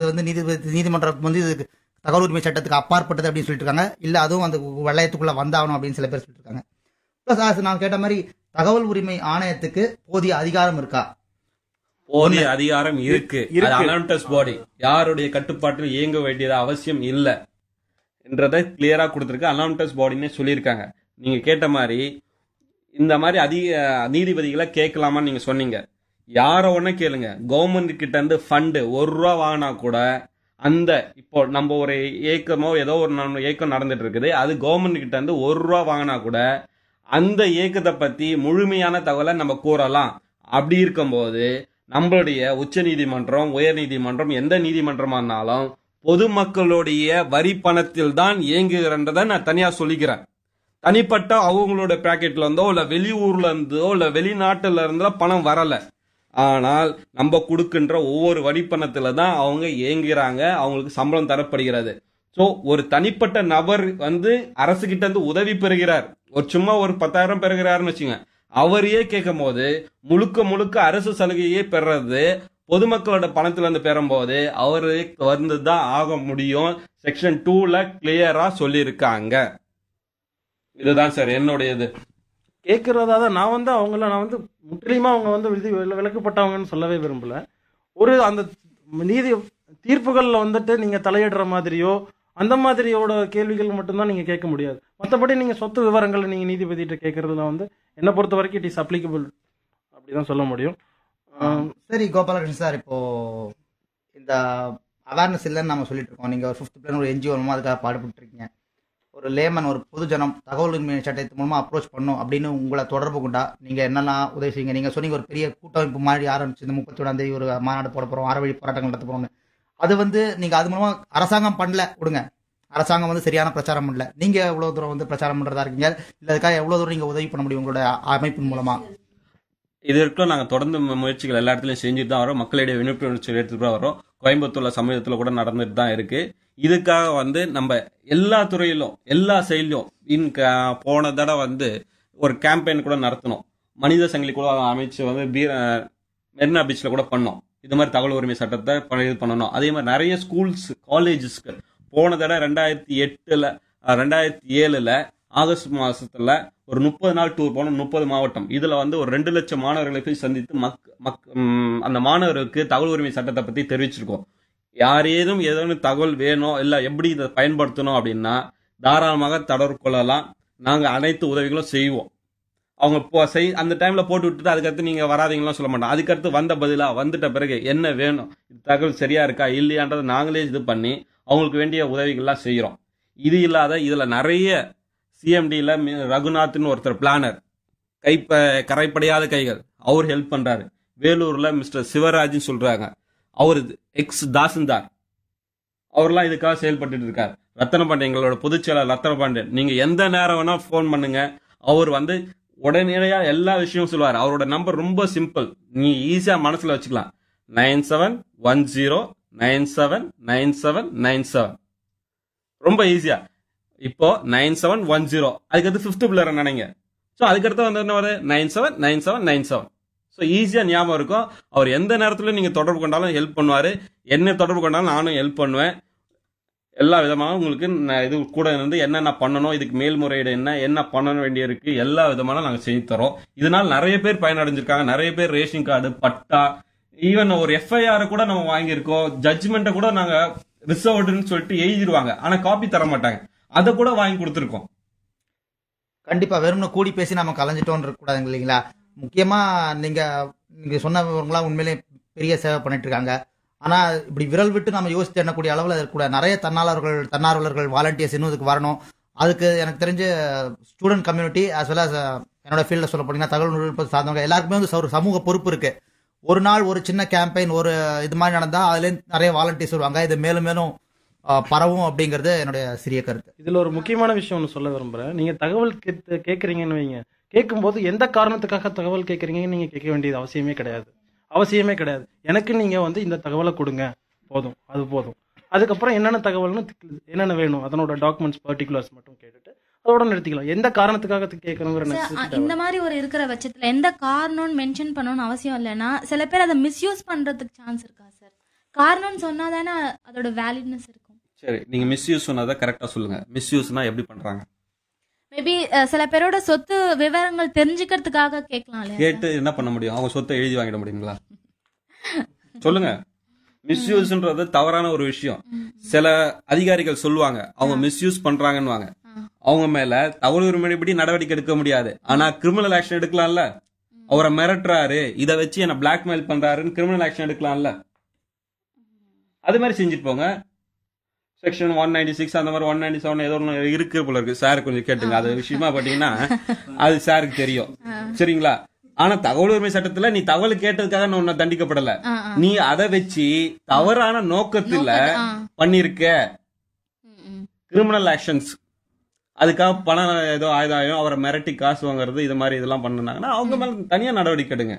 வந்து நீதிபதி நீதிமன்றம் வந்து இதுக்கு தகவல் உரிமை சட்டத்துக்கு அப்பாற்பட்டது அப்படின்னு சொல்லிட்டு இருக்காங்க இல்ல அதுவும் அந்த வளையத்துக்குள்ள வந்தாகணும் அப்படின்னு சில பேர் சொல்லிட்டு இருக்காங்க ப்ளஸ் நான் கேட்ட மாதிரி தகவல் உரிமை ஆணையத்துக்கு போதிய அதிகாரம் இருக்கா போதிய அதிகாரம் இருக்கு இருக்கு. அலான்டஸ் பாடி யாருடைய கட்டுப்பாட்டில் இயங்க வேண்டியது அவசியம் இல்ல என்றதை கிளியரா கொடுத்திருக்கு அலான்டஸ் பாடினே சொல்லியிருக்காங்க நீங்க கேட்ட மாதிரி இந்த மாதிரி அதிக நீதிபதிகளை கேட்கலாமான்னு நீங்க சொன்னீங்க யார ஒண்ணு கேளுங்க கவர்மெண்ட் கிட்ட இருந்து ஃபண்டு ஒரு ரூபா வாங்கினா கூட அந்த இப்போ நம்ம ஒரு ஏக்கமோ ஏதோ ஒரு நம்ம ஏக்கம் நடந்துட்டு இருக்குது அது கவர்மெண்ட் கிட்ட இருந்து ஒரு ரூபா வாங்கினா கூட அந்த ஏக்கத்தை பத்தி முழுமையான தகவலை நம்ம கூறலாம் அப்படி இருக்கும்போது நம்மளுடைய உச்ச நீதிமன்றம் உயர் நீதிமன்றம் எந்த நீதிமன்றமா இருந்தாலும் பொதுமக்களுடைய வரி பணத்தில் தான் இயங்குகிறன்றதை நான் தனியா சொல்லிக்கிறேன் தனிப்பட்ட அவங்களோட பாக்கெட்ல இருந்தோ இல்ல வெளியூர்ல இருந்தோ இல்ல வெளிநாட்டுல இருந்தோ பணம் வரல ஆனால் நம்ம கொடுக்கின்ற ஒவ்வொரு வரி பணத்துல தான் அவங்க இயங்குறாங்க அவங்களுக்கு சம்பளம் தரப்படுகிறது சோ ஒரு தனிப்பட்ட நபர் வந்து அரசு கிட்ட இருந்து உதவி பெறுகிறார் ஒரு சும்மா ஒரு பத்தாயிரம் பெறுகிறாருன்னு வச்சுங்க அவரையே கேட்கும் போது முழுக்க முழுக்க அரசு சலுகையே பெறது பொதுமக்களோட பணத்துல இருந்து பெறும்போது அவரு வந்து தான் ஆக முடியும் செக்ஷன் டூல கிளியரா சொல்லியிருக்காங்க இதுதான் சார் என்னுடைய இது கேட்கறதா தான் நான் வந்து அவங்கள நான் வந்து முற்றிலுமா அவங்க வந்து விதி வில- விலக்கப்பட்டவங்கன்னு சொல்லவே விரும்பல ஒரு அந்த நீதி தீர்ப்புகள்ல வந்துட்டு நீங்க தலையிடுற மாதிரியோ அந்த மாதிரியோட கேள்விகள் மட்டும்தான் நீங்க கேட்க முடியாது மற்றபடி நீங்க சொத்து விவரங்களை நீங்க நீதிபதிகிட்ட கேட்கறதுல வந்து என்னை பொறுத்த வரைக்கும் இட் இஸ் அப்ளிகபிள் அப்படிதான் சொல்ல முடியும் ஆம், சரி கோபாலகிருஷ்ணன் சார் இப்போ இந்த அவேர்னஸ் இல்லைன்னு நம்ம சொல்லிட்டு இருக்கோம் நீங்க ஒரு ஃபிஃப்த் பிளான் ஒரு என்ஜிஓ மூலமா அதுக்காக பாடுபட்டு இருக்கீங்க ஒரு லேமன் ஒரு பொதுஜனம் தகவல் உரிமை சட்டத்து மூலமா அப்ரோச் பண்ணும் அப்படின்னு உங்களை தொடர்பு கொண்டா நீங்க என்னெல்லாம் உதவி செய்யுங்க நீங்க சொன்னீங்க ஒரு பெரிய கூட்டமைப்பு மாதிரி ஆரம்பிச்சு இந்த முப்பத்தி ஒன்றாம் தேதி ஒரு மாநாடு போட போறோம் அறவழி போராட்டங்கள் நடத்த போறோம்னு அது வந்து நீங்க அது மூலமா அரசாங்கம் பண்ணல விடுங்க அரசாங்கம் வந்து சரியான பிரச்சாரம் பண்ணல நீங்க எவ்வளவு தூரம் வந்து பிரச்சாரம் பண்றதா இருக்கீங்க இல்ல அதுக்காக எவ்வளவு தூரம் நீங்க உதவி பண்ண முடியும் உங்களோட அமைப்பின் மூலமா இது வரைக்கும் நாங்க தொடர்ந்து மு- முயற்சிகள் எல்லா இடத்துலயும் செஞ்சுட்டு தான் வரோம் மக்களிடையே விழிப்புணர்ச்சி எடுத்துட்டு தான் வரோம் கோயம்புத்தூர்ல சமயத்துல கூட நடந்துட்டு தான் இருக்கு இதுக்காக வந்து நம்ம எல்லா துறையிலும் எல்லா செயலிலும் இன் க- போன தடவை வந்து ஒரு கேம்பெயின் கூட நடத்தணும் மனித சங்கிலி கூட அமைச்சு வந்து பீ- அஹ் மெரினா பீச்ல கூட பண்ணோம் இது மாதிரி தகவல் உரிமை சட்டத்தை ப- இது பண்ணணும் அதே மாதிரி நிறைய ஸ்கூல்ஸ் காலேஜஸ்க்கு போன தடவை ரெண்டாயிரத்தி எட்டுல அஹ் ரெண்டாயிரத்தி ஏழுல ஆகஸ்ட் மாசத்துல ஒரு முப்பது நாள் டூர் போனோம் முப்பது மாவட்டம் இதுல வந்து ஒரு ரெண்டு லட்சம் மாணவர்களை போய் சந்தித்து மக் மக் ம், அந்த மாணவருக்கு தகவல் உரிமை சட்டத்தை பத்தி தெரிவிச்சிருக்கோம் யார் ஏதும் ஏதேனும் தகவல் வேணும் இல்ல எப்படி இதை பயன்படுத்தணும் அப்படின்னா தாராளமாக தொடர்பு கொள்ளலாம் நாங்க அனைத்து உதவிகளும் செய்வோம் அவங்க இப்போ செய் அந்த டைம்ல போட்டு விட்டுட்டு அதுக்கடுத்து நீங்க வராதீங்களாம் சொல்ல மாட்டோம் அதுக்கடுத்து வந்த பதிலா வந்துட்ட பிறகு என்ன வேணும் இது தகவல் சரியா இருக்கா இல்லையான்றதை நாங்களே இது பண்ணி அவங்களுக்கு வேண்டிய உதவிகள்லாம் செய்யறோம் இது இல்லாத இதுல நிறைய சிஎம்டியில் ரகுநாத்னு ஒருத்தர் பிளானர் கைப்ப கரைப்படையாத கைகள் அவர் ஹெல்ப் பண்றாரு வேலூர்ல மிஸ்டர் சிவராஜ்னு சொல்றாங்க அவர் எக்ஸ் தாசில்தார் அவர்லாம் இதுக்காக செயல்பட்டு இருக்கார் ரத்தன பாண்டியன் எங்களோட பொதுச் செயலாளர் ரத்தன பாண்டியன் நீங்க எந்த நேரம் வேணா ஃபோன் பண்ணுங்க அவர் வந்து உடனடியா எல்லா விஷயமும் சொல்லுவார் அவரோட நம்பர் ரொம்ப சிம்பிள் நீ ஈஸியா மனசுல வச்சுக்கலாம் nine seven one zero nine seven nine seven nine seven ரொம்ப ஈஸியா இப்போ நைன் செவன் ஒன் ஜீரோ அதுக்கடுத்து ஃபிஃப்த் பிள்ளை நினைங்க ஸோ அதுக்கடுத்து வந்து என்ன வருது nine seven nine seven nine seven so ஈஸியாக ஞாபகம் இருக்கும் அவர் எந்த நேரத்தில் நீங்கள் தொடர்பு கொண்டாலும் ஹெல்ப் பண்ணுவார் என்ன தொடர்பு கொண்டாலும் நானும் ஹெல்ப் பண்ணுவேன் எல்லா விதமாக உங்களுக்கு நான் இது கூட இருந்து என்னென்ன பண்ணணும் இதுக்கு மேல்முறையீடு என்ன என்ன பண்ண வேண்டியிருக்கு எல்லா விதமான நாங்கள் செஞ்சு தரோம் இதனால் நிறைய பேர் பயனடைஞ்சிருக்காங்க நிறைய பேர் ரேஷன் கார்டு பட்டா ஈவன் ஒரு எஃப்ஐஆர் கூட நம்ம வாங்கியிருக்கோம் ஜட்ஜ்மெண்ட்டை கூட நாங்கள் ரிசர்வ்டுன்னு சொல்லிட்டு எழுதிடுவாங்க ஆனால் காப்பி தர மாட்டாங்க அதை கூட வாங்கி கொடுத்துருக்கோம் கண்டிப்பா வெறும்னு கூடி பேசி நம்ம கலைஞ்சிட்டோம் இருக்கக்கூடாது இல்லைங்களா முக்கியமா நீங்க நீங்க சொன்னவங்களாம் உண்மையிலே பெரிய சேவை பண்ணிட்டு இருக்காங்க ஆனா இப்படி விரல் விட்டு நம்ம யோசித்து எண்ணக்கூடிய அளவில் இருக்கக்கூட நிறைய தன்னாளர்கள் தன்னார்வலர்கள் வாலண்டியர்ஸ் இன்னும் இதுக்கு வரணும் அதுக்கு எனக்கு தெரிஞ்ச student community as well as ah, என்னோட ஃபீல்டில் சொல்ல போனீங்கன்னா தகவல் தொழில்நுட்பம் சார்ந்தவங்க எல்லாருக்குமே வந்து ஒரு சமூக பொறுப்பு இருக்கு ஒரு நாள் ஒரு சின்ன கேம்பெயின் ஒரு இது மாதிரி நடந்தா அதுலேருந்து நிறைய வாலண்டியர்ஸ் வருவாங்க இது மேலும் மேலும் அஹ், பரவும் அப்படிங்கிறது என்னுடைய சிறிய கருத்து இதுல ஒரு முக்கியமான விஷயம் ஒன்று சொல்ல விரும்புறேன் நீங்க தகவல் கேட்டு கேட்குறீங்கன்னு வைங்க கேட்கும்போது எந்த காரணத்துக்காக தகவல் கேட்குறீங்கன்னு நீங்க கேட்க வேண்டியது அவசியமே கிடையாது அவசியமே கிடையாது எனக்கு நீங்க வந்து இந்த தகவலை கொடுங்க போதும் அது போதும் அதுக்கப்புறம் என்னென்ன தகவல்னு என்னென்ன வேணும் அதனோட டாக்குமெண்ட்ஸ் பர்டிகுலர்ஸ் மட்டும் கேட்டுட்டு அதோட நிறுத்திக்கலாம் எந்த காரணத்துக்காக கேட்கணுங்கிற சார், necessity அ- தேவை. இந்த மாதிரி ஒரு இருக்கிற பட்சத்துல எந்த காரணம்னு மென்ஷன் பண்ணணும்னு அவசியம் இல்லைன்னா சில பேர் அதை மிஸ்யூஸ் பண்றதுக்கு சான்ஸ் இருக்கா சார் காரணம்னு சொன்னா தானே அதோட வேலிட்னஸ் இருக்கும் சரி நீங்க மிஸ்யூஸ் சொன்னதை கரெக்டா சொல்லுங்க மிஸ்யூஸ்னா எப்படி பண்றாங்க மேபி சில பேரோட சொத்து விவரங்கள் தெரிஞ்சுக்கிறதுக்காக கேட்கலாம் இல்லையா கேட்டு என்ன பண்ண முடியும் அவங்க சொத்தை எழுதி வாங்கிட முடியுங்களா சொல்லுங்க மிஸ்யூஸ்ன்றது தவறான ஒரு விஷயம் சில அதிகாரிகள் சொல்லுவாங்க அவங்க மிஸ்யூஸ் பண்றாங்கன்னுவாங்க ஆ. அவங்க மேல தகவல் உரிமைப்படி நடவடிக்கை எடுக்க முடியாது ஆனா கிரிமினல் ஆக்ஷன் எடுக்கலாம்ல அவரை மிரட்டுறாரு இதை வச்சு என்ன பிளாக்மெயில் பண்றாருன்னு கிரிமினல் ஆக்ஷன் எடுக்கலாம்ல அது மாதிரி செஞ்சுட்டு போங்க செக்ஷன் ஒன் நைன்டி சிக்ஸ் அந்த மாதிரி ஒன் நைன்டி செவன் ஏதோ ஒன்று இருக்கு போல இருக்கு சார் கொஞ்சம் கேட்டுங்க அது விஷயமா பாத்தீங்கன்னா அது சாருக்கு தெரியும் சரிங்களா ஆனா தகவல் உரிமை சட்டத்துல நீ தகவல் கேட்டதுக்காக நான் உன்னை தண்டிக்கப்படல ஆ, ஆ. நீ அதை வச்சு தவறான நோக்கத்துல நோக்கத்தை- ஆ. பண்ணிருக்க ம், ம். கிரிமினல் ஆக்ஷன்ஸ் அதுக்காக பணம் ஏதோ ஆயுதம் அவரை மிரட்டி காசு வாங்குறது இது மாதிரி இதெல்லாம் பண்ணுனாங்கன்னா அவங்க மேல தனியா நடவடிக்கை எடுங்க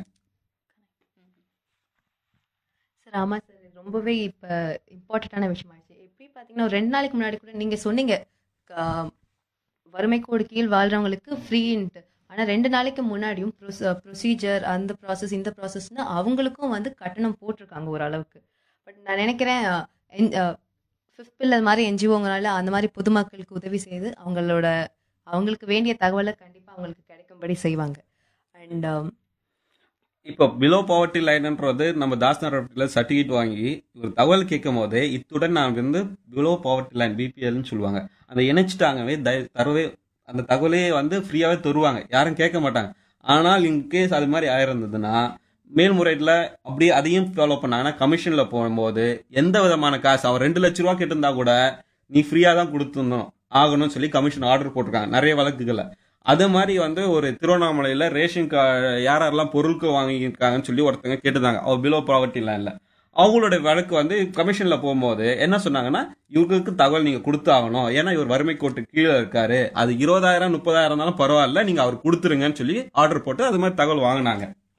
சார் ஆமா சார் இது ரொம்பவே இப்ப இம்பார்ட்டண்ட்டான விஷயம் ஆயிடுச்சு எப்படி பாத்தீங்கன்னா ஒரு ரெண்டு நாளைக்கு முன்னாடி கூட நீங்க சொன்னீங்க ஆஹ், வறுமை கோடு கீழ் வாழ்றவங்களுக்கு ஃப்ரீன்ட்டு ஆனா ரெண்டு நாளைக்கு முன்னாடியும் ப்ரொசீஜர் அந்த ப்ராசஸ் இந்த ப்ராசஸ்னு அவங்களுக்கும் வந்து கட்டணம் போட்டிருக்காங்க ஓரளவுக்கு பட் நான் நினைக்கிறேன் ஃபிஃப்த் பில்லர் மாதிரி என்ஜிஓங்கனால அந்த மாதிரி பொதுமக்களுக்கு உதவி செய்து அவங்களோட அவங்களுக்கு வேண்டிய தகவலை கண்டிப்பா அவங்களுக்கு கிடைக்கும்படி செய்வாங்க அண்ட் இப்போ பிலோ பவர்ட்டி லைன்ன்றது நம்ம தாஸ்னார்ல சர்டிஃபிகேட் வாங்கி ஒரு தகவல் கேட்கும் போதே இத்துடன் நான் வந்து பிலோ பவர்ட்டி லைன் பிபிஎல்னு சொல்லுவாங்க அதை இணைச்சிட்டாங்கவே தய- தரவே அந்த தகவலே வந்து ஃப்ரீயாவே தருவாங்க யாரும் கேட்க மாட்டாங்க ஆனால் இன்கேஸ் அது மாதிரி ஆயிருந்ததுன்னா மேல்முறையீட்டில் அப்படியே அதையும் ஃபாலோ பண்ணாங்கன்னா கமிஷன்ல போகும்போது எந்த விதமான காசு அவன் ரெண்டு லட்ச ரூபா கேட்டிருந்தா கூட நீ ஃப்ரீயா தான் கொடுத்துருந்தோம் ஆகணும்னு சொல்லி கமிஷன் ஆர்டர் போட்டிருக்காங்க நிறைய வழக்குகளை அது மாதிரி வந்து ஒரு திருவண்ணாமலையில ரேஷன் கா யார் யாரெல்லாம் பொருட்கள் வாங்கியிருக்காங்கன்னு சொல்லி ஒருத்தங்க கேட்டிருந்தாங்க அவர் பிலோ ப்ராவர்ட்டிலாம் இல்லை அவங்களோட வழக்கு வந்து கமிஷன்ல போகும்போது என்ன சொன்னாங்கன்னா இவங்களுக்கு தகவல் நீங்க கொடுத்தாகணும் ஏன்னா இவர் வறுமை கோட்டு கீழே இருக்காரு அது இருபதாயிரம் முப்பதாயிரம் இருந்தாலும் பரவாயில்ல நீங்க அவர் கொடுத்துருங்கன்னு சொல்லி ஆர்டர் போட்டு அது மாதிரி தகவல் வாங்கினாங்க